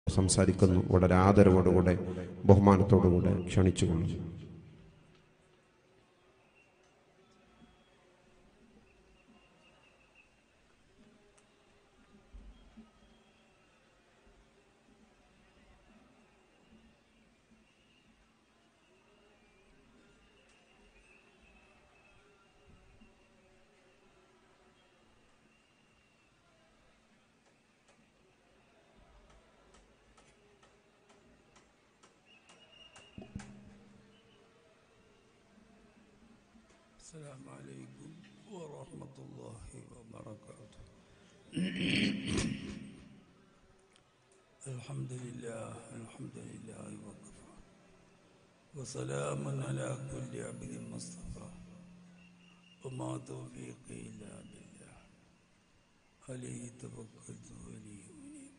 സംസാരിക്കുന്നു വളരെ ആദരവോടുകൂടെ ബഹുമാനത്തോടുകൂടെ ക്ഷണിച്ചുകൊള്ളുന്നു السلام عليكم ورحمة الله وبركاته الحمد لله الحمد لله وكفى وسلام على كل عبد مصطفى وما توفيقي إلا بالله عليه توكلت وإليه أنيب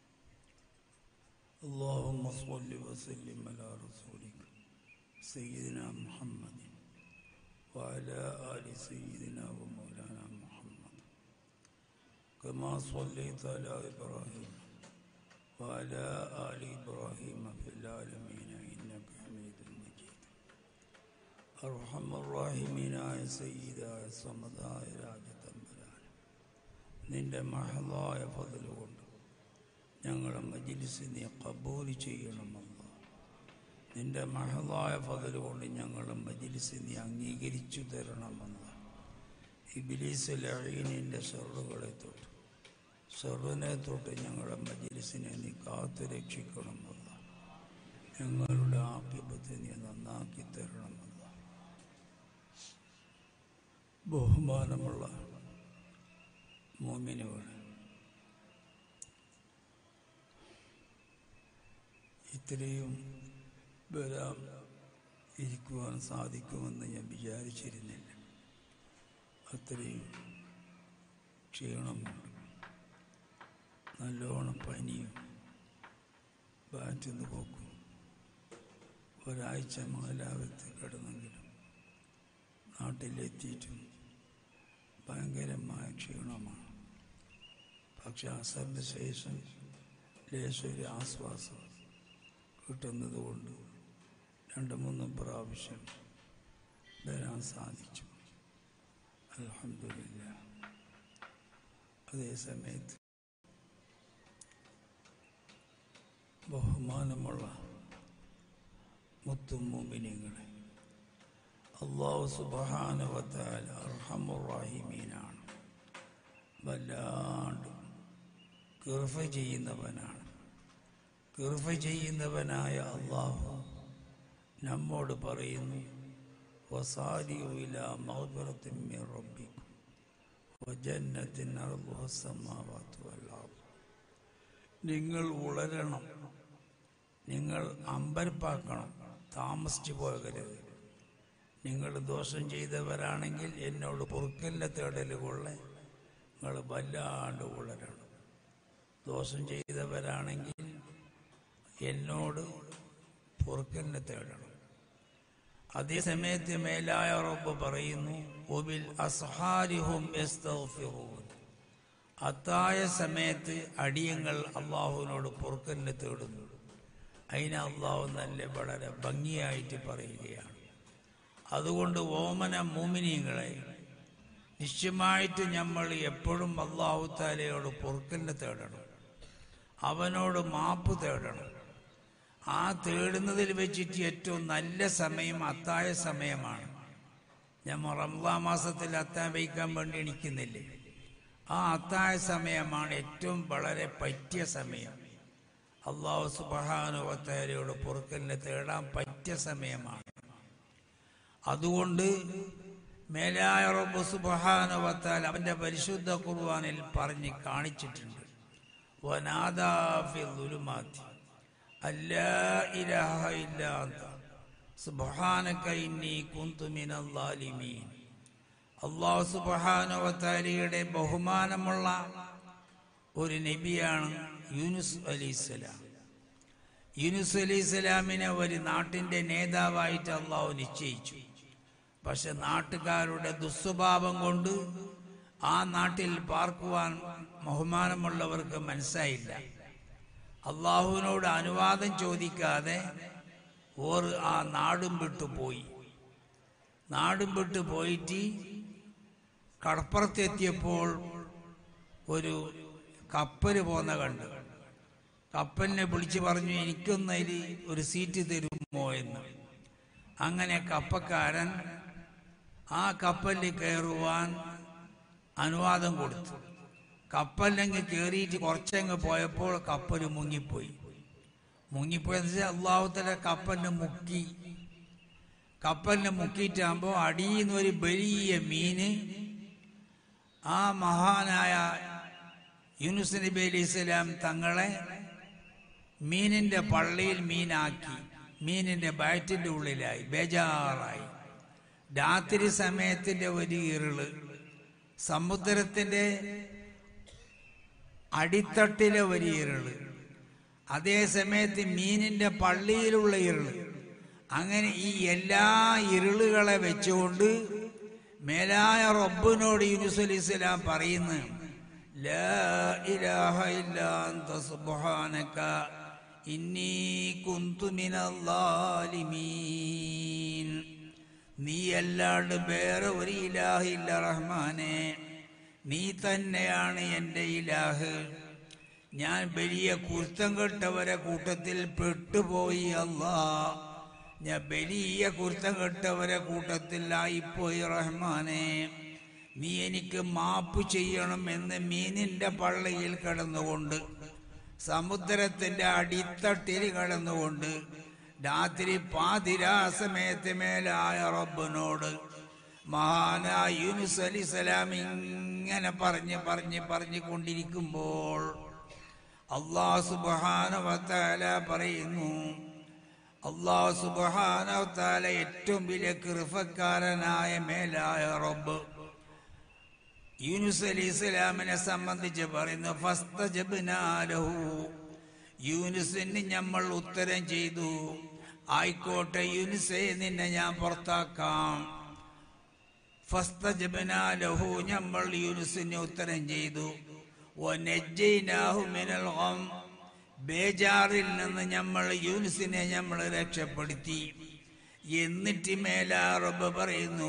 اللهم صل وسلم على رسولك سيدنا محمد وعلى آل سيدنا ومولانا محمد كما صليت على إبراهيم وعلى آل إبراهيم في العالمين إنك حميد مجيد أرحم الراحمين يا سيدا يا صمدا يا രാജതമ്പുരാൻ നിന്റെ മഹളായ ഫضل കൊണ്ട് ഞങ്ങളുടെ മജിലിസ് നീ കബൂൽ ചെയ്യണമല്ല നിന്റെ മഹളായ ഫതൽ കൊണ്ട് ഞങ്ങളുടെ മജിലിസ് നീ അംഗീകരിച്ചു തരണമെന്ന് ഇബിലീസ് ലഴീനിൻ്റെ ഷെറുകളെ തൊട്ട് ഷെറിനെ തൊട്ട് ഞങ്ങളുടെ മജിലിസിനെ നീ കാത്തു രക്ഷിക്കണമെന്ന് ഞങ്ങളുടെ ആഭിപത്തെ നീ നന്നാക്കി തരണമെന്ന് ബഹുമാനമുള്ള മോമിനുകൾ ഇത്രയും വരാൻ ഇരിക്കുവാൻ സാധിക്കുമെന്ന് ഞാൻ വിചാരിച്ചിരുന്നില്ല അത്രയും ക്ഷീണമുണ്ട് നല്ലോണം പനിയും ബാറ്റിന്ന് പോക്കും ഒരാഴ്ച മംഗലാപത്ത് കിടന്നെങ്കിലും നാട്ടിലെത്തിയിട്ടും ഭയങ്കരമായ ക്ഷീണമാണ് പക്ഷെ അസറിന് ശേഷം ലേശൊരു ആശ്വാസം കിട്ടുന്നത് കൊണ്ട് രണ്ട് മൂന്ന് പ്രാവശ്യം വരാൻ സാധിച്ചു അലഹമില്ല അതേ സമയത്ത് ബഹുമാനമുള്ള മുത്തുമൂമിനിങ്ങളെ അള്ളാഹു സുബാനുവത്താൽ അർഹമുറാഹിമീനാണ് വല്ലാണ്ട് കൃപ ചെയ്യുന്നവനാണ് കൃപ ചെയ്യുന്നവനായ അള്ളാഹു നമ്മോട് പറയുന്നു വസാരിയുല മൗബറത്തിൻ മിൻ റബ്ബിക്കും വജന്നത്തിൻ അർളുഹ സമാവാത്തു വല്ലാഹു നിങ്ങൾ ഉളരണം നിങ്ങൾ അമ്പരപ്പാക്കണം താമസിച്ചു പോകരുത് നിങ്ങൾ ദോഷം ചെയ്തവരാണെങ്കിൽ എന്നോട് പൊറുക്കല്ല തേടലുകൊള്ളെ നിങ്ങൾ വല്ലാണ്ട് ഉളരണം ദോഷം ചെയ്തവരാണെങ്കിൽ എന്നോട് പൊറുക്കലിനെ തേടണം അതേ സമയത്ത് മേലായ റബ്ബ് പറയുന്നു ഒബിൽ അസ്ഹാരിഹും യസ്തഗ്ഫിറൂൻ അത്തായ സമയത്ത് അടിയങ്ങൾ അള്ളാഹുവിനോട് പൊറുക്കലിനെ തേടുന്നു അതിനെ അള്ളാഹു നല്ല വളരെ ഭംഗിയായിട്ട് പറയുകയാണ് അതുകൊണ്ട് ഓമന മൂമിനിയങ്ങളെ നിശ്ചയമായിട്ട് നമ്മൾ എപ്പോഴും അള്ളാഹു താലയോട് പൊറുക്കലിനെ തേടണം അവനോട് മാപ്പ് തേടണം ആ തേടുന്നതിൽ വെച്ചിട്ട് ഏറ്റവും നല്ല സമയം അത്തായ സമയമാണ് ഞാൻ റംസാ മാസത്തിൽ അത്തായ വയ്ക്കാൻ വേണ്ടി എണിക്കുന്നില്ലേ ആ അത്തായ സമയമാണ് ഏറ്റവും വളരെ പറ്റിയ സമയം അള്ളാഹു സുബാനുവത്താരയോട് പൊറുക്കലിനെ തേടാൻ പറ്റിയ സമയമാണ് അതുകൊണ്ട് മേലായ റബ്ബ് സുബാനുവത്താൽ അവന്റെ പരിശുദ്ധ കുർബാനിൽ പറഞ്ഞ് കാണിച്ചിട്ടുണ്ട് വനാദാഫി ദുലുമാത്തി അല്ലാ ഇലാഹ ഇല്ലാ അന്ത സുബ്ഹാനക ഇന്നി കുന്തു മിനൽ ളാലിമീൻ അല്ലാഹു സുബ്ഹാനഹു വതആലയുടെ ബഹുമാനമുള്ള ഒരു നബിയാണ് യൂനുസ് അലൈഹിസ്സലാം യൂനുസ് അലൈഹിസ്സലാമിനെ ഒരു നാട്ടിന്റെ നേതാവായിട്ട് അള്ളാഹു നിശ്ചയിച്ചു പക്ഷെ നാട്ടുകാരുടെ ദുസ്വഭാവം കൊണ്ട് ആ നാട്ടിൽ പാർക്കുവാൻ ബഹുമാനമുള്ളവർക്ക് മനസ്സായില്ല അള്ളാഹുവിനോട് അനുവാദം ചോദിക്കാതെ ഓർ ആ നാടും വിട്ടു പോയി നാടും വിട്ടു പോയിട്ട് കടപ്പുറത്തെത്തിയപ്പോൾ ഒരു കപ്പൽ പോന്ന കണ്ടു കപ്പലിനെ വിളിച്ചു പറഞ്ഞു എനിക്കൊന്നതിൽ ഒരു സീറ്റ് തരുമോ എന്ന് അങ്ങനെ കപ്പക്കാരൻ ആ കപ്പലിൽ കയറുവാൻ അനുവാദം കൊടുത്തു കപ്പലിലങ്ങ് കയറിയിട്ട് കുറച്ചങ്ങ് പോയപ്പോൾ കപ്പൽ മുങ്ങിപ്പോയി മുങ്ങിപ്പോയെന്ന് വെച്ചാൽ അള്ളാഹുത്തല കപ്പലിനെ മുക്കി കപ്പലിനെ മുക്കിയിട്ടാകുമ്പോൾ അടിയിൽ നിന്ന് ഒരു വലിയ മീന് ആ മഹാനായ യൂനുസ് നബി അലൈഹി സ്വലാം തങ്ങളെ മീനിന്റെ പള്ളിയിൽ മീനാക്കി മീനിന്റെ വയറ്റിന്റെ ഉള്ളിലായി ബേജാറായി രാത്രി സമയത്തിന്റെ ഒരു ഇരുള് സമുദ്രത്തിന്റെ അടിത്തട്ടിലെ ഒരു ഇരുള് അതേ സമയത്ത് മീനിന്റെ പള്ളിയിലുള്ള ഇരുള് അങ്ങനെ ഈ എല്ലാ ഇരുളുകളെ വെച്ചുകൊണ്ട് മേലായ റബ്ബിനോട് യൂനുസ് അലൈഹി സ്വലാം പറയുന്നു ലാ ഇലാഹ ഇല്ലാ അന്ത സുബ്ഹാനക ഇന്നി കുന്തു മിനൽ ളാലിമീൻ നീ അല്ലാണ്ട് വേറെ ഒരു ഇലാഹില്ല റഹ്മാനെ നീ തന്നെയാണ് എൻ്റെ ഇലാഹ് ഞാൻ വലിയ കുരുത്തം കെട്ടവരെ കൂട്ടത്തിൽ പെട്ടുപോയി അല്ലാ ഞാൻ വലിയ കുരുത്തം കെട്ടവരെ കൂട്ടത്തിലായിപ്പോയി റഹ്മാനെ നീ എനിക്ക് മാപ്പ് ചെയ്യണം എന്ന് മീനിന്റെ പള്ളിയിൽ കിടന്നുകൊണ്ട് സമുദ്രത്തിന്റെ അടിത്തട്ടിൽ കിടന്നുകൊണ്ട് രാത്രി പാതിരാ സമയത്ത് മേലായ റബ്ബിനോട് മഹാനായ യൂനുസ് അലി സലാം ഇങ്ങനെ പറഞ്ഞ് പറഞ്ഞ് പറഞ്ഞു കൊണ്ടിരിക്കുമ്പോൾ അള്ളാഹു സുബാനവത്താല പറയുന്നു അള്ളാഹു സുബാനവത്താല ഏറ്റവും വലിയ കൃപക്കാരനായ മേലായ റബ്ബ് യൂനുസ് അലി ഇസ്ലാമിനെ സംബന്ധിച്ച് പറയുന്നു ഫസ്തജബ്നാലഹു യൂനുസിന് നമ്മൾ ഉത്തരം ചെയ്തു ആയിക്കോട്ടെ യൂനുസെ നിന്നെ ഞാൻ പുറത്താക്കാം ഫസ്തജബ്നാലഹു നമ്മൾ യൂനുസിന് ഉത്തരം ചെയ്തു വനജ്ജൈനാഹു മിനൽ ഗം ബേജാറിൽ നിന്ന് നമ്മൾ യൂനുസിനെ നമ്മൾ രക്ഷപ്പെടുത്തി എന്നിട്ട് മേലാ റബ്ബ് പറയുന്നു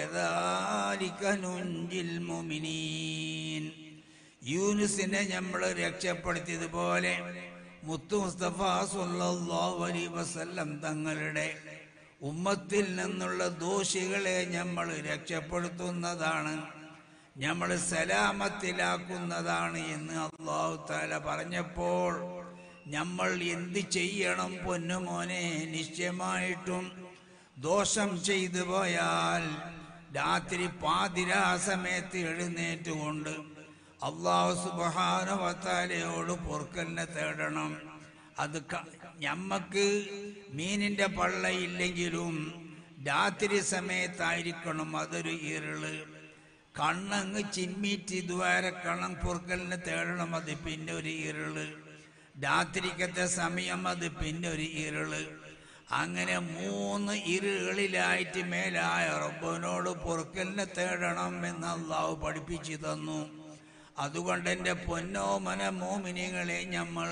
വകദാലിക നുൻജിൽ മുഅ്മിനീൻ യൂനുസിനെ നമ്മൾ രക്ഷപ്പെടുത്തിയതുപോലെ മുത്തു മുസ്തഫ സല്ലല്ലാഹു അലൈഹി വസല്ലം തങ്ങളുടെ ഉമ്മത്തിൽ നിന്നുള്ള ദോഷികളെ നമ്മൾ രക്ഷപ്പെടുത്തുന്നതാണ് നമ്മൾ സലാമത്തിലാക്കുന്നതാണ് എന്ന് അള്ളാഹു താല പറഞ്ഞപ്പോൾ നമ്മൾ എന്ത് ചെയ്യണം പൊന്നുമോനെ നിശ്ചയമായിട്ടും ദോഷം ചെയ്തു പോയാൽ രാത്രി പാതിരാ സമയത്ത് എഴുന്നേറ്റുകൊണ്ട് അള്ളാഹു സുബാനവത്താലയോട് പൊറുക്കലിനെ തേടണം അത് ക- ഞമ്മക്ക് മീനിന്റെ പള്ളയില്ലെങ്കിലും രാത്രി സമയത്തായിരിക്കണം അതൊരു ഇരുള് കണ്ണങ്ങ് ചിമ്മിറ്റ് ഇതുവരെ കണ്ണം പൊറുക്കലിനെ തേടണം അത് പിന്നെ ഒരു ഇരുള് രാത്രിക്കത്തെ സമയം അത് പിന്നെ ഒരു ഇരുള് അങ്ങനെ മൂന്ന് ഇരുളിലായിട്ട് മേലായ റബ്ബനോട് പൊറുക്കലിനെ തേടണം എന്ന് അള്ളാഹു പഠിപ്പിച്ചു തന്നു അതുകൊണ്ട് എൻ്റെ പൊന്നോ മന മോമിനികളെ നമ്മൾ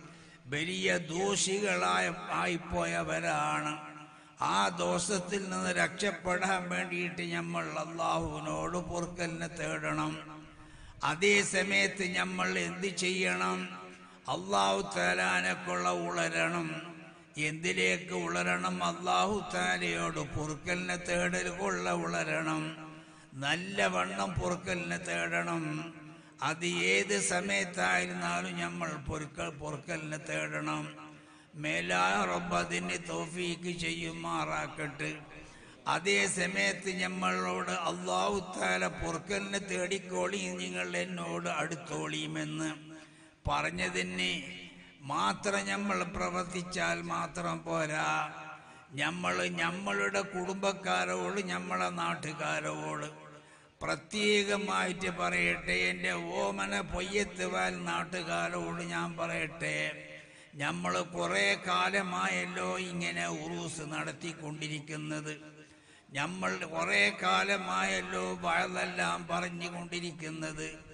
വലിയ ദോഷികളായ ആയിപ്പോയവരാണ് ആ ദോഷത്തിൽ നിന്ന് രക്ഷപ്പെടാൻ വേണ്ടിയിട്ട് നമ്മൾ അള്ളാഹുവിനോട് പൊറുക്കലിനെ തേടണം അതേ സമയത്ത് നമ്മൾ എന്ത് ചെയ്യണം അള്ളാഹു താലാനക്കുള്ള ഉളരണം എന്തിലേക്ക് ഉളരണം അള്ളാഹു താലയോട് പൊറുക്കലിനെ തേടൽ കൊള്ള ഉളരണം നല്ലവണ്ണം പൊറുക്കലിനെ തേടണം അത് ഏത് സമയത്തായിരുന്നാലും നമ്മൾ പൊറുക്കൽ പൊറുക്കലിനെ തേടണം മേലാ റബ്ബ് അതിന് തോഫീക്ക് ചെയ്യുമാറാക്കട്ടെ അതേ സമയത്ത് നമ്മളോട് അള്ളാഹു താല പൊറുക്കലിനെ തേടിക്കോളിയും നിങ്ങൾ എന്നോട് അടുത്തോളിയുമെന്ന് പറഞ്ഞതിന് മാത്രം നമ്മൾ പ്രവർത്തിച്ചാൽ മാത്രം പോരാ നമ്മൾ നമ്മളുടെ കുടുംബക്കാരോട് നമ്മളെ നാട്ടുകാരോട് പ്രത്യേകമായിട്ട് പറയട്ടെ എൻ്റെ ഓമന പൊയ്യത്തുവാൽ നാട്ടുകാരോട് ഞാൻ പറയട്ടെ നമ്മൾ കുറെ കാലമായല്ലോ ഇങ്ങനെ ഉറൂസ് നടത്തിക്കൊണ്ടിരിക്കുന്നത് നമ്മൾ കുറെ കാലമായല്ലോ വഴതെല്ലാം പറഞ്ഞുകൊണ്ടിരിക്കുന്നത്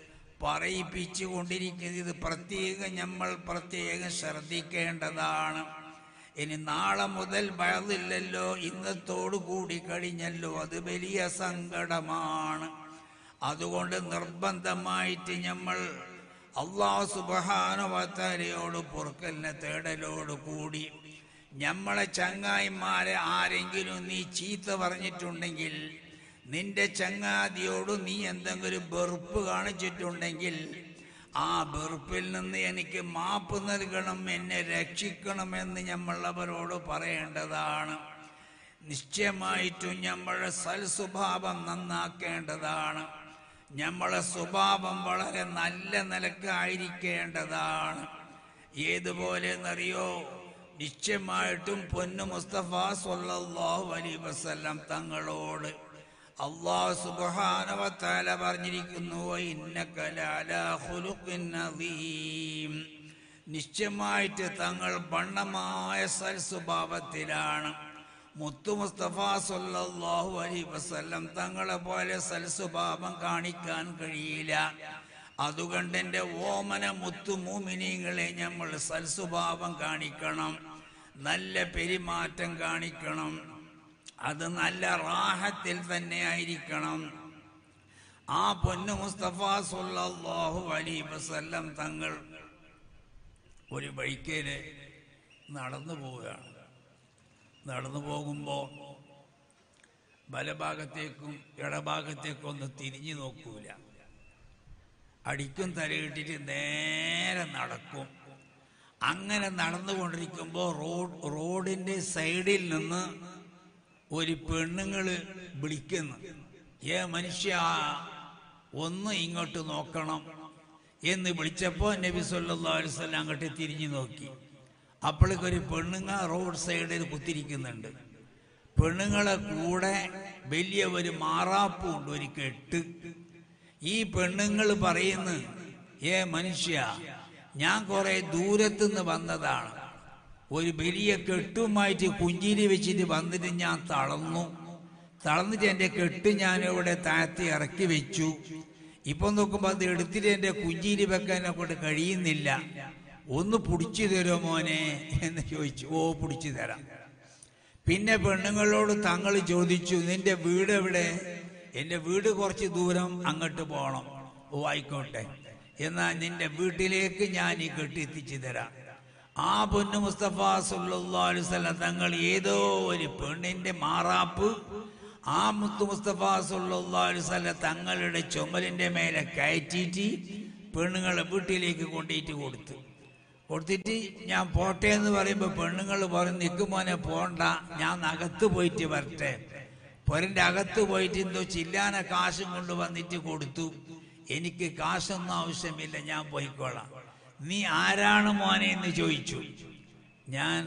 പറയിപ്പിച്ചു കൊണ്ടിരിക്കുന്നത് ഇത് പ്രത്യേകം നമ്മൾ പ്രത്യേകം ശ്രദ്ധിക്കേണ്ടതാണ് ഇനി നാളെ മുതൽ ഭയമില്ലല്ലോ ഇന്നത്തോടു കൂടി കഴിഞ്ഞല്ലോ അത് വലിയ സങ്കടമാണ് അതുകൊണ്ട് നിർബന്ധമായിട്ട് നമ്മൾ അള്ളാഹു സുബഹാനുവത്തലയോട് പൊറുക്കലിനെ തേടലോട് കൂടി നമ്മളെ ചങ്ങായിമാരെ ആരെങ്കിലും നീ ചീത്ത പറഞ്ഞിട്ടുണ്ടെങ്കിൽ നിന്റെ ചങ്ങാതിയോട് നീ എന്തെങ്കിലും വെറുപ്പ് കാണിച്ചിട്ടുണ്ടെങ്കിൽ ആ വെറുപ്പിൽ നിന്ന് എനിക്ക് മാപ്പ് നൽകണം എന്നെ രക്ഷിക്കണമെന്ന് നമ്മൾ അവരോട് പറയേണ്ടതാണ് നിശ്ചയമായിട്ടും നമ്മളെ സൽസ്വഭാവം നന്നാക്കേണ്ടതാണ് നമ്മളെ സ്വഭാവം വളരെ നല്ല നിലക്കായിരിക്കേണ്ടതാണ് ഏതുപോലെ എന്നറിയോ നിശ്ചയമായിട്ടും പൊന്നു മുസ്തഫ സല്ലല്ലാഹു അലൈഹി വസല്ലം തങ്ങളോട് അള്ളാഹു സുബ്ഹാനഹു പറഞ്ഞിരിക്കുന്നു ഇന്നക ലഅലാ ഖുലുഖിൻ അദീം നിശ്ചയമായിട്ട് തങ്ങൾ ബണ്ണമായ സൽസ്വഭാവത്തിലാണ് മുത്തു മുസ്തഫ സല്ലല്ലാഹു അലൈഹി വസല്ലം തങ്ങളെ പോലെ സൽസ്വഭാവം കാണിക്കാൻ കഴിയില്ല അതുകൊണ്ട് എൻ്റെ ഓമന മുത്തു മൂമിനീങ്ങളെ നമ്മൾ സൽസ്വഭാവം കാണിക്കണം നല്ല പെരുമാറ്റം കാണിക്കണം അത് നല്ല റാഹത്തിൽ തന്നെ ആയിരിക്കണം ആ പൊന്നു മുസ്തഫ സല്ലല്ലാഹു അലൈഹി വസല്ലം തങ്ങൾ ഒരു വഴിക്കേല് നടന്നു പോവുകയാണ് നടന്നു പോകുമ്പോൾ വലഭാഗത്തേക്കും ഇടഭാഗത്തേക്കും ഒന്ന് തിരിഞ്ഞു നോക്കൂല അടിക്കും തലയിട്ടിട്ട് നേരെ നടക്കും അങ്ങനെ നടന്നുകൊണ്ടിരിക്കുമ്പോൾ റോഡ് റോഡിന്റെ സൈഡിൽ നിന്ന് ഒരു പെണ്ണുങ്ങള് വിളിക്കുന്നു ഏ മനുഷ്യ ഒന്ന് ഇങ്ങോട്ട് നോക്കണം എന്ന് വിളിച്ചപ്പോൾ നബി സല്ലല്ലാഹു അലൈഹി വസല്ലം അങ്ങോട്ട് തിരിഞ്ഞു നോക്കി അപ്പോഴേക്കൊരു പെണ്ണുങ്ങ റോഡ് സൈഡിൽ കുത്തിരിക്കുന്നുണ്ട് പെണ്ണുങ്ങളെ കൂടെ വലിയ ഒരു മാറാപ്പുണ്ട് ഒരു കെട്ട് ഈ പെണ്ണുങ്ങൾ പറയുന്നു ഏ മനുഷ്യ ഞാൻ കുറെ ദൂരത്തുനിന്ന് വന്നതാണ് ഒരു വലിയ കെട്ടുമായിട്ട് കുഞ്ചിരി വെച്ചിട്ട് വന്നിട്ട് ഞാൻ തളർന്നു തളർന്നിട്ട് എൻ്റെ കെട്ട് ഞാൻ ഇവിടെ താഴ്ത്തി ഇറക്കി വെച്ചു ഇപ്പൊ നോക്കുമ്പോ അത് എടുത്തിട്ട് എൻ്റെ കുഞ്ചിരി വെക്കാൻ കൊണ്ട് കഴിയുന്നില്ല ഒന്ന് പിടിച്ചു തരുമോ മോനെ എന്ന് ചോദിച്ചു ഓ പിടിച്ചു തരാം പിന്നെ പെണ്ണുങ്ങളോട് തങ്ങൾ ചോദിച്ചു നിന്റെ വീട് എവിടെ എന്റെ വീട് കുറച്ച് ദൂരം അങ്ങോട്ട് പോകണം ഓ ആയിക്കോട്ടെ എന്നാ നിന്റെ വീട്ടിലേക്ക് ഞാൻ ഈ കെട്ടി എത്തിച്ചു തരാം ആ പൊന്നു മുസ്തഫ സല്ലല്ലാഹു അലൈഹി വസല്ലം തങ്ങൾ ഏതോ ഒരു പെണ്ണിന്റെ മാറാപ്പ് ആ മുത്തു മുസ്തഫ സല്ലല്ലാഹു അലൈഹി വസല്ലം തങ്ങളുടെ ചുമലിന്റെ മേലെ കയറ്റിയിട്ട് പെണ്ണുങ്ങളെ വീട്ടിലേക്ക് കൊണ്ടുപോയിട്ട് കൊടുത്തു കൊടുത്തിട്ട് ഞാൻ പോട്ടെ എന്ന് പറയുമ്പോൾ പെണ്ണുങ്ങൾ പറയും നിൽക്കും മോനെ പോണ്ട ഞാൻ അകത്ത് പോയിട്ട് വരട്ടെ പൊരന്റെ അകത്ത് പോയിട്ട് എന്തോ ചില്ലാന കാശും കൊണ്ട് വന്നിട്ട് കൊടുത്തു എനിക്ക് കാശൊന്നും ആവശ്യമില്ല ഞാൻ പോയിക്കോളാം നീ ആരാണ് മോനെ എന്ന് ചോദിച്ചു ഞാൻ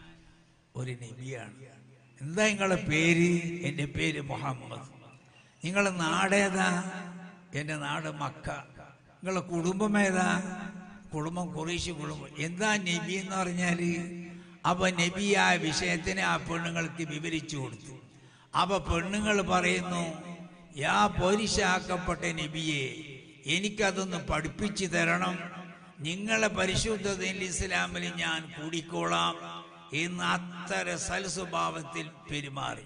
ഒരു നബിയാണ് എന്താ നിങ്ങളെ പേര് എൻ്റെ പേര് മുഹമ്മദ് നിങ്ങളെ നാടേതാ എൻ്റെ നാട് മക്ക നിങ്ങളെ കുടുംബം ഏതാ കുടുംബം കുറേശ്ശി കുടുംബം എന്താ നബി എന്ന് പറഞ്ഞാല് അപ്പൊ നബി ആ വിഷയത്തിനെ ആ പെണ്ണുങ്ങൾക്ക് വിവരിച്ചു കൊടുത്തു അപ്പൊ പെണ്ണുങ്ങൾ പറയുന്നു യാ പോരിശാക്കപ്പെട്ട നബിയെ എനിക്കതൊന്ന് പഠിപ്പിച്ചു തരണം നിങ്ങളെ പരിശുദ്ധതയിൽ ഇസ്ലാമിൽ ഞാൻ കൂടിക്കോളാം എന്ന് അത്തര സൽസ്വഭാവത്തിൽ പെരുമാറി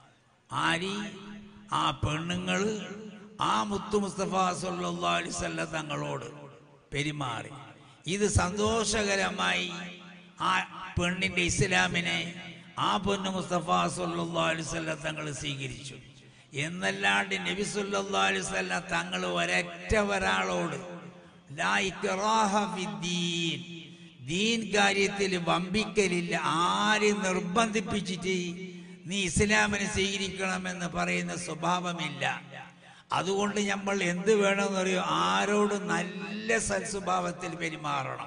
ആരി ആ പെണ്ണുങ്ങൾ ആ മുത്തു മുസ്തഫ സല്ലല്ലാഹു അലൈഹി വസല്ലം തങ്ങളോട് പെരുമാറി ഇത് സന്തോഷകരമായി ആ പെണ്ണിന്റെ ഇസ്ലാമിനെ ആ പൊന്നു മുസ്തഫ സല്ലല്ലാഹു അലൈഹി വസല്ലം തങ്ങൾ സ്വീകരിച്ചു എന്നല്ലാണ്ട് നബി സല്ലല്ലാഹു അലൈഹി വസല്ലം തങ്ങൾ ഒരൊറ്റ ഒരാളോട് ലാ ഇക്റാഹ ഫിദ്ദീൻ ദീൻ കാര്യത്തിൽ വമ്പിക്കലില്ല ആരും നിർബന്ധിപ്പിച്ചിട്ട് നീ ഇസ്ലാമിനെ സ്വീകരിക്കണമെന്ന് പറയുന്ന സ്വഭാവമില്ല അതുകൊണ്ട് നമ്മൾ എന്ത് വേണമെന്നറിയോ ആരോട് നല്ല സൽസ്വഭാവത്തിൽ പെരുമാറണം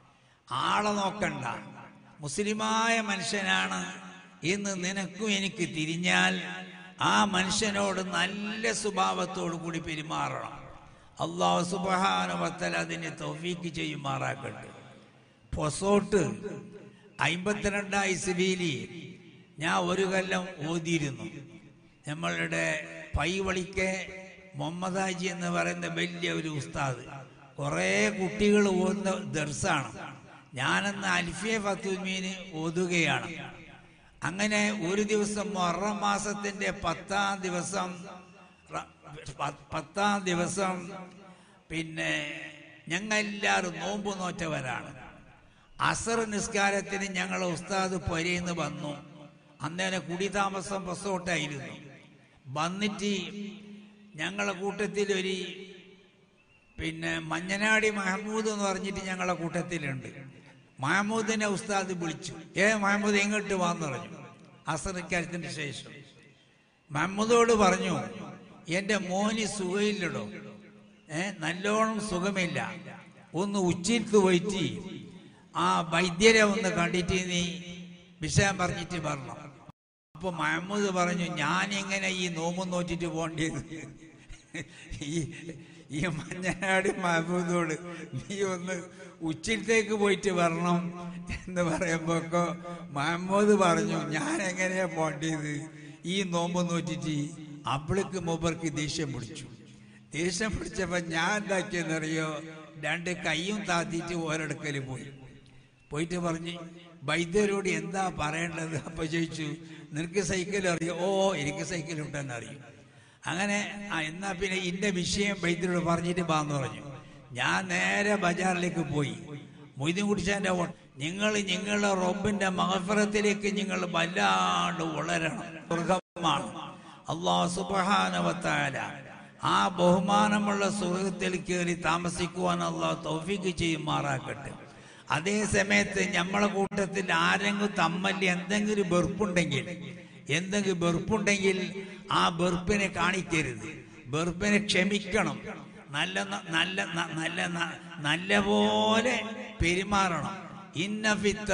ആളെ നോക്കണ്ട മുസ്ലിമായ മനുഷ്യനാണ് എന്ന് നിനക്കും എനിക്ക് തിരിഞ്ഞാൽ ആ മനുഷ്യനോട് നല്ല സ്വഭാവത്തോടു കൂടി പെരുമാറണം അള്ളാഹു സുബാനുവത്തൽ അതിന് തൗഫീക്ക് ചെയ്യുമാറാക്കട്ടെ പൊസോട്ട് അമ്പത്തിരണ്ടാം ഇസ്ബീലി ഞാൻ ഒരു കൊല്ലം ഓതിയിരുന്നു നമ്മളുടെ പൈവളിക്ക് മുഹമ്മദാജി എന്ന് പറയുന്ന വലിയ ഒരു ഉസ്താദ് കുറേ കുട്ടികൾ ഓതുന്ന ദർസാണ് ഞാനെന്ന് അൽഫിയ ഫത്തുമീന് ഓതുകയാണ് അങ്ങനെ ഒരു ദിവസം മൊറം മാസത്തിന്റെ പത്താം ദിവസം റ- പ- പത്താം ദിവസം പിന്നെ ഞങ്ങൾ എല്ലാവരും നോമ്പ് നോറ്റവരാണ് അസർ നിസ്കാരത്തിന് ഞങ്ങളെ ഉസ്താദ് പൊരയിന്ന് വന്നു അന്നേരം കുടിതാമസം ബസ്സോട്ടായിരുന്നു വന്നിട്ട് ഞങ്ങളെ കൂട്ടത്തിൽ ഒരു പിന്നെ മഞ്ഞനാടി മഹമ്മൂദ് എന്ന് പറഞ്ഞിട്ട് ഞങ്ങളെ കൂട്ടത്തിലുണ്ട് മഹമ്മൂദിനെ ഉസ്താദ് വിളിച്ചു ഏ മഹമ്മൂദ് എങ്ങോട്ട് വാന്ന് പറഞ്ഞു അസറിക്കാര്യത്തിന് ശേഷം മഹമ്മൂദോട് പറഞ്ഞു എന്റെ മോന് സുഖമില്ലടോ ഏ നല്ലോണം സുഖമില്ല ഒന്ന് ഉച്ചിട്ട് പോയിട്ട് ആ വൈദ്യരെ ഒന്ന് കണ്ടിട്ട് നീ വിഷയം പറഞ്ഞിട്ട് പറഞ്ഞു അപ്പൊ മഹമ്മൂദ് പറഞ്ഞു ഞാൻ എങ്ങനെ ഈ നോമ്പ് നോറ്റിട്ട് പോകേണ്ടത് ഈ ഈ മഞ്ഞനാട് മഹമ്മൂദോട് നീ ഒന്ന് ഉച്ചിലത്തേക്ക് പോയിട്ട് വരണം എന്ന് പറയുമ്പോഴൊക്കെ മഹമ്മൂദ് പറഞ്ഞു ഞാൻ എങ്ങനെയാ പോകേണ്ടത് ഈ നോമ്പ് നോറ്റിട്ട് അപ്പളേക്ക് മൂപ്പർക്ക് ദേഷ്യം പിടിച്ചു ദേഷ്യം പിടിച്ചപ്പോ ഞാൻ എന്താക്കിയെന്നറിയോ രണ്ട് കൈയും താത്തിയിട്ട് ഓരോടുക്കൽ പോയി പോയിട്ട് പറഞ്ഞ് വൈദ്യരോട് എന്താ പറയേണ്ടത് അപ്പൊ ചോദിച്ചു നിനക്ക് സൈക്കിൾ അറിയോ ഓ എനിക്ക് സൈക്കിൾ ഉണ്ടെന്ന് അറിയും അങ്ങനെ ആ എന്നാ പിന്നെ ഇന്ന വിഷയം വൈദ്യരോട് പറഞ്ഞിട്ട് പാന്ന് പറഞ്ഞു ഞാൻ നേരെ ബജാറിലേക്ക് പോയി മൊയ്തും കുടിച്ചതിന്റെ നിങ്ങൾ നിങ്ങളുടെ റബ്ബിന്റെ മഹഫറത്തിലേക്ക് നിങ്ങൾ വല്ലാണ്ട് വളരണം മൃഗമാണ് അള്ളാഹു സുബാനവത്താല ആ ബഹുമാനമുള്ള സുഹൃത്തിൽ കയറി താമസിക്കുവാൻ അള്ളാഹു തൗഫീക്ക് ചെയ്യുമാറാക്കട്ടെ അതേ സമയത്ത് നമ്മളെ കൂട്ടത്തിൽ ആരെങ്കിലും തമ്മല്ലി എന്തെങ്കിലും വെറുപ്പുണ്ടെങ്കിൽ എന്തെങ്കിലും വെറുപ്പുണ്ടെങ്കിൽ ആ വെറുപ്പിനെ കാണിക്കരുത് വെറുപ്പിനെ ക്ഷമിക്കണം നല്ല ന- നല്ല ന- നല്ല ന- നല്ല പോലെ പെരുമാറണം ഇന്നഫിത്ത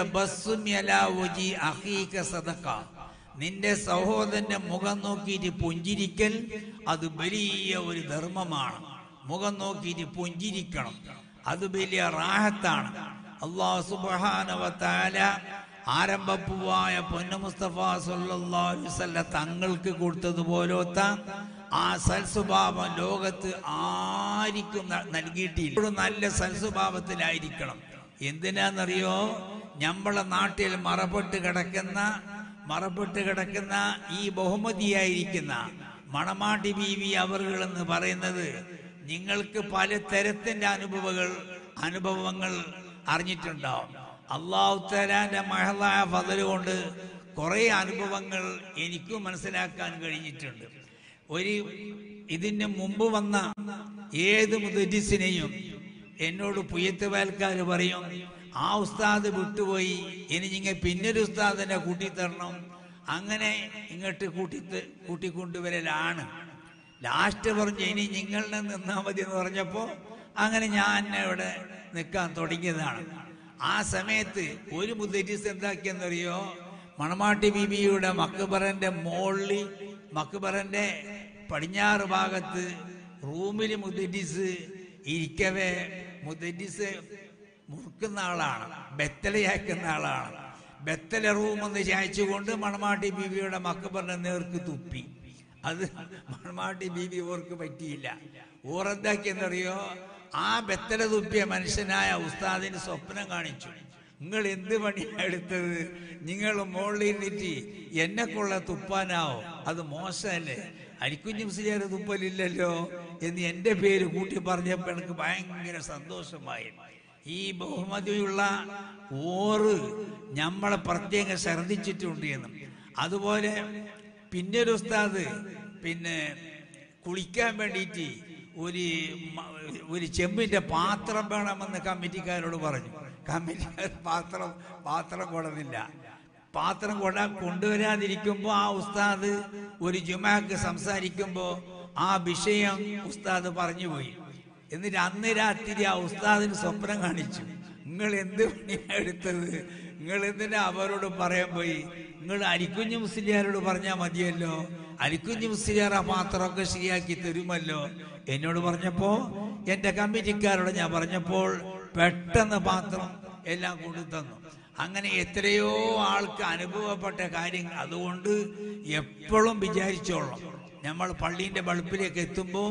സദക്ക നിന്റെ സഹോദരന്റെ മുഖം നോക്കിയിട്ട് പുഞ്ചിരിക്കൽ അത് വലിയ ഒരു ധർമ്മമാണ് മുഖം നോക്കിയിട്ട് പുഞ്ചിരിക്കണം അത് വലിയ റാഹത്താണ് അള്ളാഹു സുബാനവത്താല ആരംഭപ്പുവായ പൊന്നു മുസ്തഫ സല്ലല്ലാഹു അലൈഹി വസല്ലം തങ്ങൾക്ക് കൊടുത്തതുപോലത്തെ ആ സൽസ്വഭാവം ലോകത്ത് ആർക്കും ന- നൽകിയിട്ടില്ല എപ്പോഴും നല്ല സൽസ്വഭാവത്തിലായിരിക്കണം എന്തിനാന്നറിയോ നമ്മളെ നാട്ടിൽ മറപ്പെട്ട് കിടക്കുന്ന മറപ്പെട്ട് കിടക്കുന്ന ഈ ബഹുമതിയായിരിക്കുന്ന മണമാട്ടി ബീവി അവറുകൾ എന്ന് പറയുന്നത് നിങ്ങൾക്ക് പല തരത്തിന്റെ അനുഭവങ്ങൾ അനുഭവങ്ങൾ അറിഞ്ഞിട്ടുണ്ടാവും അള്ളാഹു തലാന്റെ മഹളായ ഫതല് കൊണ്ട് കുറെ അനുഭവങ്ങൾ എനിക്കും മനസ്സിലാക്കാൻ കഴിഞ്ഞിട്ടുണ്ട് ഒരു ഇതിന് മുമ്പ് വന്ന ഏത് മുദരിസിനെയും എന്നോട് പുയ്യത്തുവേൽക്കാർ പറയും ആ ഉസ്താദ് വിട്ടുപോയി ഇനി നിങ്ങൾ പിന്നൊരു ഉസ്താദിനെ കൂട്ടിത്തരണം അങ്ങനെ ഇങ്ങോട്ട് കൂട്ടി കൂട്ടിക്കൊണ്ടുവരലാണ് ലാസ്റ്റ് പറഞ്ഞ് ഇനി നിങ്ങളുടെ നിന്നാ മതി എന്ന് പറഞ്ഞപ്പോ അങ്ങനെ ഞാൻ ഇവിടെ നിൽക്കാൻ തുടങ്ങിയതാണ് ആ സമയത്ത് ഒരു മുദ്രിസ് എന്താക്കിയെന്നറിയോ മണമാട്ടി ബീബിയുടെ മക്ബറന്റെ മോളിൽ മക്ബറന്റെ പടിഞ്ഞാറ് ഭാഗത്ത് റൂമിൽ മുദ്രിസ് ഇരിക്കവേ മുദ്രിസ് മുറുക്കുന്ന ആളാണ് ബെത്തലയാക്കുന്ന ആളാണ് ബെത്തല റൂം എന്ന് ചായച്ചുകൊണ്ട് മണമാട്ടി ബീബിയുടെ മക്ബറിന്റെ നേർക്ക് തുപ്പി അത് മണമാട്ടി ബീബി ഓർക്ക് പറ്റിയില്ല ഓറെന്താക്കിയെന്നറിയോ ആ ബെത്തല തുപ്പിയ മനുഷ്യനായ ഉസ്താദിന് സ്വപ്നം കാണിച്ചു നിങ്ങൾ എന്ത് പണിയാണ് എടുത്തത് നിങ്ങൾ മുകളിൽ ഇരുന്നിട്ട് എന്നെ കൊള്ള തുപ്പാനാവോ അത് മോശമല്ലേ അരിക്കുഞ്ഞു മുസ്ലിയാർ തുപ്പലില്ലല്ലോ എന്ന് എന്റെ പേര് കൂട്ടി പറഞ്ഞപ്പോൾ എനിക്ക് ഭയങ്കര സന്തോഷമായി ഈ ബഹുമതിയുള്ള ഓറ് നമ്മളെ പ്രത്യേകം ശ്രദ്ധിച്ചിട്ടുണ്ട് എന്നും അതുപോലെ പിന്നെ ഒരു ഉസ്താദ് പിന്നെ കുളിക്കാൻ വേണ്ടിയിട്ട് ഒരു മ- ഒരു ചെമ്പിന്റെ പാത്രം വേണമെന്ന് കമ്മിറ്റിക്കാരോട് പറഞ്ഞു കമ്മിറ്റിക്കാർ പാത്രം പാത്രം കൊണ്ടുവന്നില്ല പാത്രം കൊണ്ട കൊണ്ടുവരാതിരിക്കുമ്പോൾ ആ ഉസ്താദ് ഒരു ജുമാക്ക് സംസാരിക്കുമ്പോൾ ആ വിഷയം ഉസ്താദ് പറഞ്ഞുപോയി എന്നിട്ട് അന്ന് രാത്രി ആ ഉസ്താദിന് സ്വപ്നം കാണിച്ചു നിങ്ങൾ എന്ത് പണിയാ എടുത്തത് നിങ്ങൾ എന്തിനാ അവരോട് പറയാൻ പോയി നിങ്ങൾ അരിക്കുഞ്ഞു മുസ്ലിയാരോട് പറഞ്ഞാൽ മതിയല്ലോ അരിക്കുഞ്ഞു മുസ്ലിയാർ ആ പാത്രമൊക്കെ ശരിയാക്കി തരുമല്ലോ എന്നോട് പറഞ്ഞപ്പോ എന്റെ കമ്മിറ്റിക്കാരോട് ഞാൻ പറഞ്ഞപ്പോൾ പെട്ടെന്ന് പാത്രം എല്ലാം കൊണ്ടു തന്നു അങ്ങനെ എത്രയോ ആൾക്ക് അനുഭവപ്പെട്ട കാര്യങ്ങൾ അതുകൊണ്ട് എപ്പോഴും വിചാരിച്ചോളാം നമ്മൾ പള്ളീന്റെ ബൾബിലേക്ക് എത്തുമ്പോൾ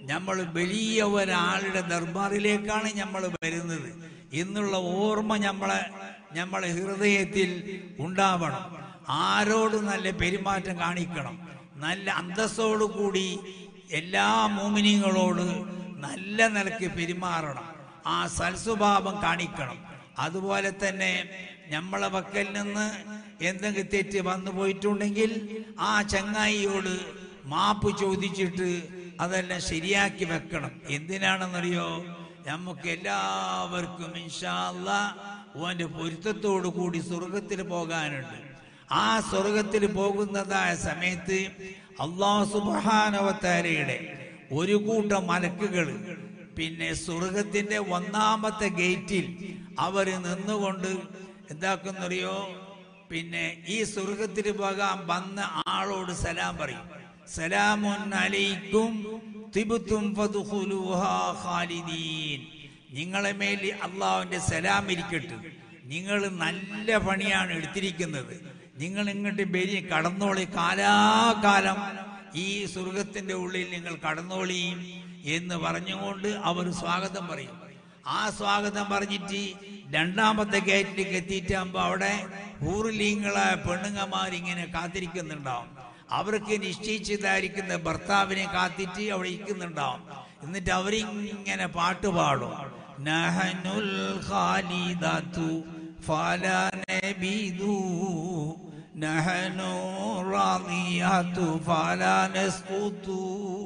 നമ്മൾ വലിയ ഒരാളുടെ ദർബാറിലേക്കാണ് നമ്മൾ വരുന്നത് എന്നുള്ള ഓർമ്മ നമ്മളെ നമ്മളെ ഹൃദയത്തിൽ ഉണ്ടാവണം ആരോട് നല്ല പെരുമാറ്റം കാണിക്കണം നല്ല അന്തസ്സോടു കൂടി എല്ലാ മോമിനിങ്ങളോട് നല്ല നിലക്ക് പെരുമാറണം ആ സൽസ്വഭാവം കാണിക്കണം അതുപോലെ തന്നെ നമ്മളെ പക്കൽ നിന്ന് എന്തെങ്കിലും തെറ്റ് വന്നു പോയിട്ടുണ്ടെങ്കിൽ ആ ചങ്ങായിയോട് മാപ്പ് ചോദിച്ചിട്ട് അതെല്ലാം ശരിയാക്കി വെക്കണം എന്തിനാണെന്നറിയോ നമുക്ക് എല്ലാവർക്കും ഇൻഷാല്ല ഓന്റെ പൊരുത്തത്തോടു കൂടി സ്വർഗത്തിൽ പോകാനുണ്ട് ആ സ്വർഗത്തിൽ പോകുന്നതായ സമയത്ത് അള്ളാഹു സുബാനവത്താരയുടെ ഒരു കൂട്ടം മലക്കുകൾ പിന്നെ സ്വർഗത്തിന്റെ ഒന്നാമത്തെ ഗേറ്റിൽ അവർ നിന്നുകൊണ്ട് എന്താക്കുന്നറിയോ പിന്നെ ഈ സ്വർഗത്തിൽ പോകാൻ വന്ന ആളോട് സലാം പറയും സലാമുൻ അലൈക്കും തിബുത്തും ഫദ്ഖുലൂഹാ ഖാലിദീൻ നിങ്ങളെ മേൽ അള്ളാഹുവിന്റെ സലാം ഇരിക്കട്ടെ നിങ്ങൾ നല്ല പണിയാണ് എടുത്തിരിക്കുന്നത് നിങ്ങൾ ഇങ്ങോട്ട് ബലി കടന്നോളി കാലാകാലം ഈ സ്വർഗത്തിന്റെ ഉള്ളിൽ നിങ്ങൾ കടന്നോളിയും എന്ന് പറഞ്ഞുകൊണ്ട് അവർ സ്വാഗതം പറയും ആ സ്വാഗതം പറഞ്ഞിട്ട് രണ്ടാമത്തെ ഗേറ്റിലേക്ക് എത്തിയിട്ടാകുമ്പോ അവിടെ ഊർലീങ്ങളായ പെണ്ണുങ്ങന്മാരിങ്ങനെ കാത്തിരിക്കുന്നുണ്ടാവും അവർക്ക് നിശ്ചയിച്ചതായിരിക്കുന്ന ഭർത്താവിനെ കാത്തിട്ട് അവിടെ ഇരിക്കുന്നുണ്ടാവും എന്നിട്ട് അവരിങ്ങനെ പാട്ട് പാടും നഹനുൽ ഖാലിദാത്തു ഫലാ നബിദു നഹനു റാദിയാത്തു ഫലാ നസ്ഖുതു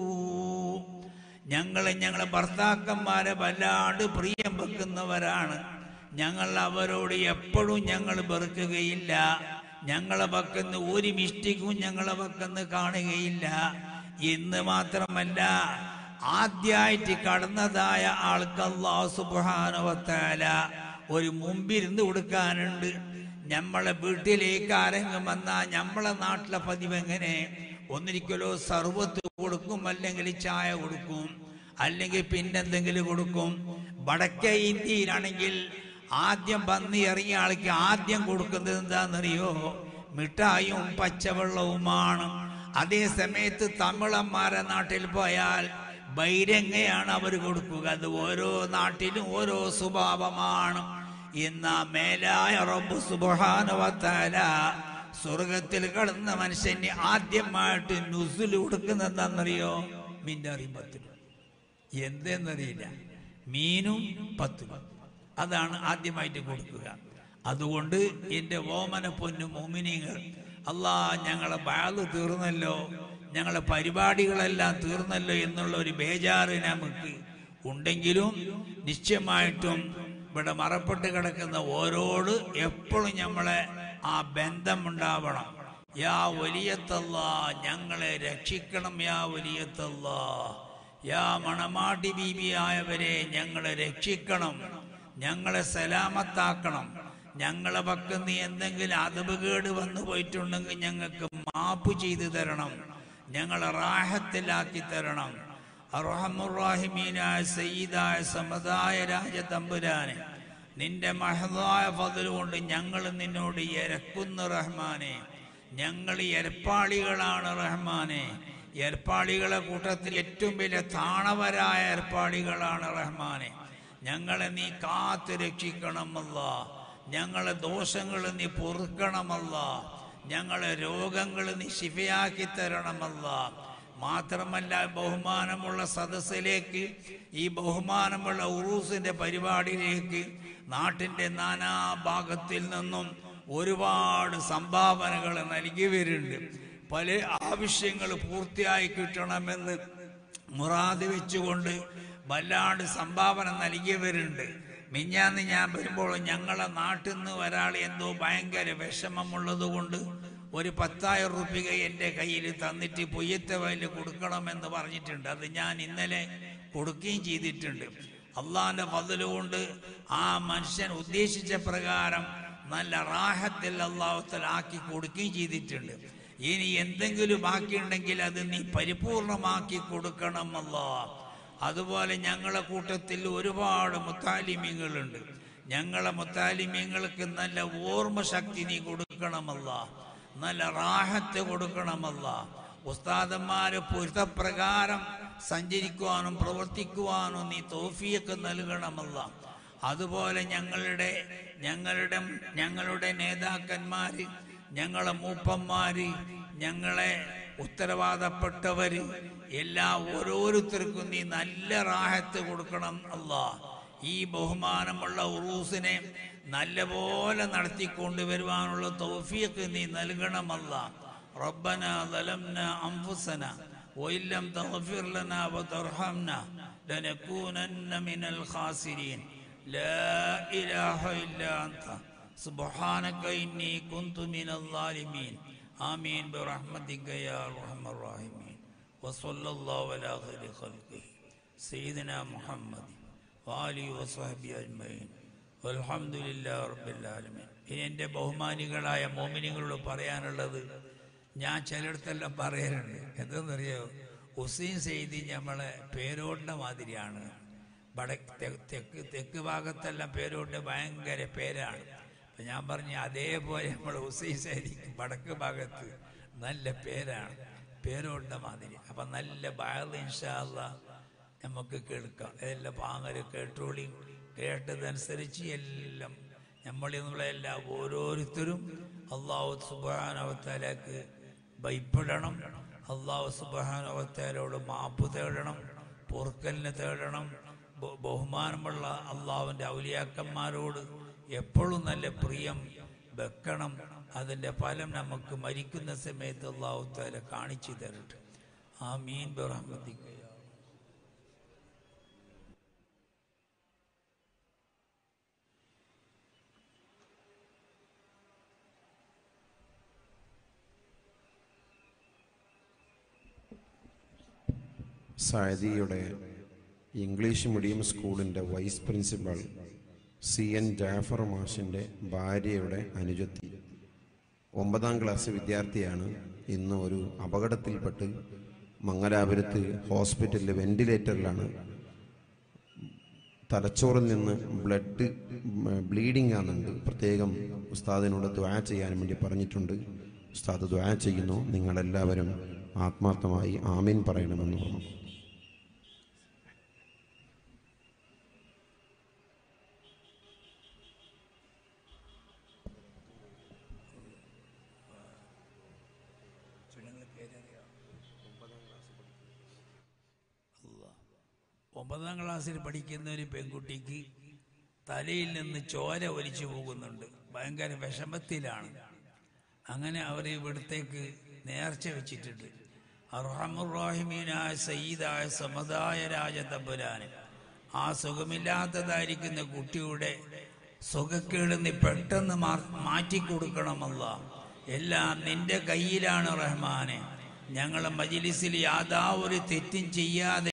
ഞങ്ങളെ ഞങ്ങളെ ഭർത്താക്കന്മാരെ വല്ലാണ്ട് പ്രിയം വെക്കുന്നവരാണ് ഞങ്ങൾ അവരോട് എപ്പോഴും ഞങ്ങൾ വെറുക്കുകയില്ല ഞങ്ങളെ പക്കന്ന് ഒരു മിസ്റ്റേക്കും ഞങ്ങളെ പക്കന്ന് കാണുകയില്ല എന്ന് മാത്രമല്ല ആദ്യമായിട്ട് കടന്നതായ ആൾക്ക് അള്ളാഹു സുബാനുവത്താല ഒരു മുമ്പിരുന്ന് കൊടുക്കാനുണ്ട് നമ്മളെ വീട്ടിലേക്ക് ആരെങ്കിലും വന്നാൽ നമ്മളെ നാട്ടിലെ പതിവ് എങ്ങനെ ഒന്നിരിക്കലോ സർവത്ത് കൊടുക്കും അല്ലെങ്കിൽ ചായ കൊടുക്കും അല്ലെങ്കിൽ പിന്നെന്തെങ്കിലും കൊടുക്കും വടക്കേ ഇന്ത്യയിലാണെങ്കിൽ ആദ്യം വന്ന് ഇറങ്ങിയ ആൾക്ക് ആദ്യം കൊടുക്കുന്നത് എന്താണെന്നറിയോ മിഠായും പച്ചവെള്ളവുമാണ് അതേ സമയത്ത് തമിഴന്മാരെ നാട്ടിൽ പോയാൽ ബൈരങ്ങയാണ് അവർ കൊടുക്കുക അത് ഓരോ നാട്ടിലും ഓരോ സ്വഭാവമാണ് ഇന്ന മേലായ റബ്ബ് സുബാനുവത്താല സ്വർഗത്തിൽ കടന്ന മനുഷ്യന് ആദ്യമായിട്ട് നുസുൽ കൊടുക്കുന്നത് എന്താണെന്നറിയോ മിന്നറിയും പത്ത് രൂപ എന്തെന്നറിയില്ല മീനും പത്ത് രൂപ അതാണ് ആദ്യമായിട്ട് കൊടുക്കുക അതുകൊണ്ട് എൻ്റെ ഓമന പൊന്നു മോമിനിങ്ങൾ അല്ലാ ഞങ്ങളെ ബാല് തീർന്നല്ലോ ഞങ്ങളെ പരിപാടികളെല്ലാം തീർന്നല്ലോ എന്നുള്ള ഒരു ബേജാറ് നമുക്ക് ഉണ്ടെങ്കിലും നിശ്ചയമായിട്ടും ഇവിടെ മറപ്പെട്ട് കിടക്കുന്ന ഓരോട് എപ്പോഴും നമ്മളെ ആ ബന്ധം ഉണ്ടാവണം യാ വലിയത്തല്ല ഞങ്ങളെ രക്ഷിക്കണം യാ വലിയത്തല്ല യാ മണമാട്ടി ബീബിയായവരെ ഞങ്ങളെ രക്ഷിക്കണം ഞങ്ങളെ സലാമത്താക്കണം ഞങ്ങളെ പക്കന്ന് എന്തെങ്കിലും അതപകേട് വന്നു പോയിട്ടുണ്ടെങ്കിൽ ഞങ്ങൾക്ക് മാപ്പ് ചെയ്തു തരണം ഞങ്ങളെ റാഹത്തിലാക്കി തരണം അറഹമുറാഹിമീനായ സയ്യിദായ സമതായ രാജതമ്പുരാനെ നിന്റെ മഹതായ ഫതിൽ കൊണ്ട് ഞങ്ങൾ നിന്നോട് ഇരക്കുന്നു റഹ്മാനെ ഞങ്ങൾ ഏർപ്പാളികളാണ് റഹ്മാനെ ഏർപ്പാളികളെ കൂട്ടത്തിൽ ഏറ്റവും വലിയ താണവരായ ഏർപ്പാളികളാണ് റഹ്മാനെ ഞങ്ങളെ നീ കാത്തു രക്ഷിക്കണമല്ല ഞങ്ങളെ ദോഷങ്ങൾ നീ പൊറുക്കണമല്ല ഞങ്ങളെ രോഗങ്ങൾ നീ ശിഫയാക്കി തരണമല്ല മാത്രമല്ല ബഹുമാനമുള്ള സദസ്സിലേക്ക് ഈ ബഹുമാനമുള്ള ഉറൂസിന്റെ പരിപാടിയിലേക്ക് നാട്ടിന്റെ നാനാ ഭാഗത്തിൽ നിന്നും ഒരുപാട് സംഭാവനകൾ നൽകി വരുന്നുണ്ട് പല ആവശ്യങ്ങൾ പൂർത്തിയായി കിട്ടണമെന്ന് മുറാദ് വെച്ചുകൊണ്ട് വല്ലാണ്ട് സംഭാവന നൽകിയവരുണ്ട് മിഞ്ഞാന്ന് ഞാൻ വരുമ്പോൾ ഞങ്ങളെ നാട്ടിൽ നിന്ന് ഒരാൾ എന്തോ ഭയങ്കര വിഷമമുള്ളത് കൊണ്ട് ഒരു പത്തായിരം റുപ്യ എൻ്റെ കയ്യിൽ തന്നിട്ട് പൊയ്യത്തെ വയലിൽ കൊടുക്കണമെന്ന് പറഞ്ഞിട്ടുണ്ട് അത് ഞാൻ ഇന്നലെ കൊടുക്കുകയും ചെയ്തിട്ടുണ്ട് അള്ളാന്റെ ഫضل കൊണ്ട് ആ മനുഷ്യൻ ഉദ്ദേശിച്ച പ്രകാരം നല്ല റാഹത്തിൽ അള്ളാഹുത്തൽ ആക്കി കൊടുക്കുകയും ചെയ്തിട്ടുണ്ട് ഇനി എന്തെങ്കിലും ബാക്കിയുണ്ടെങ്കിൽ അത് നീ പരിപൂർണമാക്കി കൊടുക്കണം അല്ലാ അതുപോലെ ഞങ്ങളെ കൂട്ടത്തിൽ ഒരുപാട് മുത്താലിമ്യങ്ങളുണ്ട് ഞങ്ങളെ മുത്താലിമ്യങ്ങൾക്ക് നല്ല ഓർമ്മ ശക്തി നീ കൊടുക്കണമല്ല നല്ല റാഹത്ത് കൊടുക്കണമല്ല ഉസ്താദന്മാര് പൊരുത്തപ്രകാരം സഞ്ചരിക്കുവാനും പ്രവർത്തിക്കുവാനും നീ തോഫിയൊക്കെ നൽകണമല്ല അതുപോലെ ഞങ്ങളുടെ ഞങ്ങളുടെ ഞങ്ങളുടെ നേതാക്കന്മാര് ഞങ്ങളെ മൂപ്പന്മാര് ഞങ്ങളെ ഉത്തരവാദപ്പെട്ടവര് എല്ലാ ഓരോരുത്തർക്കും നീ നല്ല റാഹത്ത് കൊടുക്കണം അല്ലാ ഈ ബഹുമാനമുള്ള ഉറൂസിനെ നല്ലപോലെ നടത്തിക്കൊണ്ടുവരുവാനുള്ള തൗഫീഖ് നീ നൽകണമല്ല ربنا ظلمنا أنفسنا وإن لم تغفر لنا وترحمنا لنكونن من الخاسرين لا إله إلا أنت سبحانك إني كنت من الظالمين آمين برحمتك يا أرحم الراحمين وصلى الله على خير خلقه سيدنا محمد وآله وصحبه أجمعين والحمد لله رب العالمين ഇനി എൻ്റെ ബഹുമാനികളായ മോമിനികളോട് പറയാനുള്ളത് ഞാൻ ചിലയിടത്തെല്ലാം പറയാറുണ്ട് എന്തെന്നറിയോ ഹുസൈൻ സെയ്തി നമ്മളെ പേരോടിൻ്റെ മാതിരിയാണ് വട തെ- തെക്ക് തെക്ക് ഭാഗത്തെല്ലാം പേരോട്ട് ഭയങ്കര പേരാണ് അപ്പം ഞാൻ പറഞ്ഞു അതേപോലെ നമ്മൾ ഹുസൈൻ സെയ്തിക്ക് വടക്ക് ഭാഗത്ത് നല്ല പേരാണ് പേരോടിൻ്റെ മാതിരി അപ്പം നല്ല ബാഗ് ഇൻഷാല്ല നമുക്ക് കേൾക്കാം എല്ലാം പാങ്ങല് കേട്ടോളി കേട്ടതനുസരിച്ച് എല്ലാം നമ്മളിൽ നിന്നുള്ള എല്ലാ ഓരോരുത്തരും അള്ളാഹു സുബാനവത്താലേക്ക് ഭയപ്പെടണം അള്ളാഹു സുബാനവത്താലോട് മാപ്പ് തേടണം പൊറുക്കലിനെ തേടണം ബ- ബഹുമാനമുള്ള അള്ളാഹുവിൻ്റെ ഔലിയാക്കന്മാരോട് എപ്പോഴും നല്ല പ്രിയം വെക്കണം അതിൻ്റെ ഫലം നമുക്ക് മരിക്കുന്ന സമയത്ത് അള്ളാഹു താല കാണിച്ചു തരട്ടെ ആ മീൻ ബഹമ്മത്തിക്കുക സഅദിയുടെ ഇംഗ്ലീഷ് മീഡിയം സ്കൂളിൻ്റെ vice principal C N Jafar മാഷിൻ്റെ ഭാര്യയുടെ അനുജത്തി ഒമ്പതാം ക്ലാസ് വിദ്യാർത്ഥിയാണ് ഇന്ന് ഒരു അപകടത്തിൽപ്പെട്ട് മംഗലാപുരത്ത് ഹോസ്പിറ്റലിൽ വെന്റിലേറ്ററിലാണ് തലച്ചോറിൽ നിന്ന് ബ്ലഡ് ബ്ലീഡിംഗ് ആകുന്നുണ്ട് പ്രത്യേകം ഉസ്താദിനോട് ദ്വാ ചെയ്യാൻ വേണ്ടി പറഞ്ഞിട്ടുണ്ട് ഉസ്താദ് ദ്വാ ചെയ്യുന്നു നിങ്ങളെല്ലാവരും ആത്മാർത്ഥമായി ആമീൻ പറയണമെന്ന് പറഞ്ഞു ഒമ്പതാം ക്ലാസ്സിൽ പഠിക്കുന്ന ഒരു പെൺകുട്ടിക്ക് തലയിൽ നിന്ന് ചോര ഒലിച്ചു പോകുന്നുണ്ട് ഭയങ്കര വിഷമത്തിലാണ് അങ്ങനെ അവർ ഇവിടത്തേക്ക് നേർച്ച വെച്ചിട്ടുണ്ട് അർഹമുറാഹിമീനായ സയ്യിദായ സമതായ രാജതമ്പുരാന് ആ സുഖമില്ലാത്തതായിരിക്കുന്ന കുട്ടിയുടെ സുഖക്കേട് നീ പെട്ടെന്ന് മാ- മാറ്റിക്കൊടുക്കണമല്ല എല്ലാം നിന്റെ കയ്യിലാണ് റഹ്മാനെ ഞങ്ങളെ മജിലിസിൽ യാതൊരു തെറ്റും ചെയ്യാതെ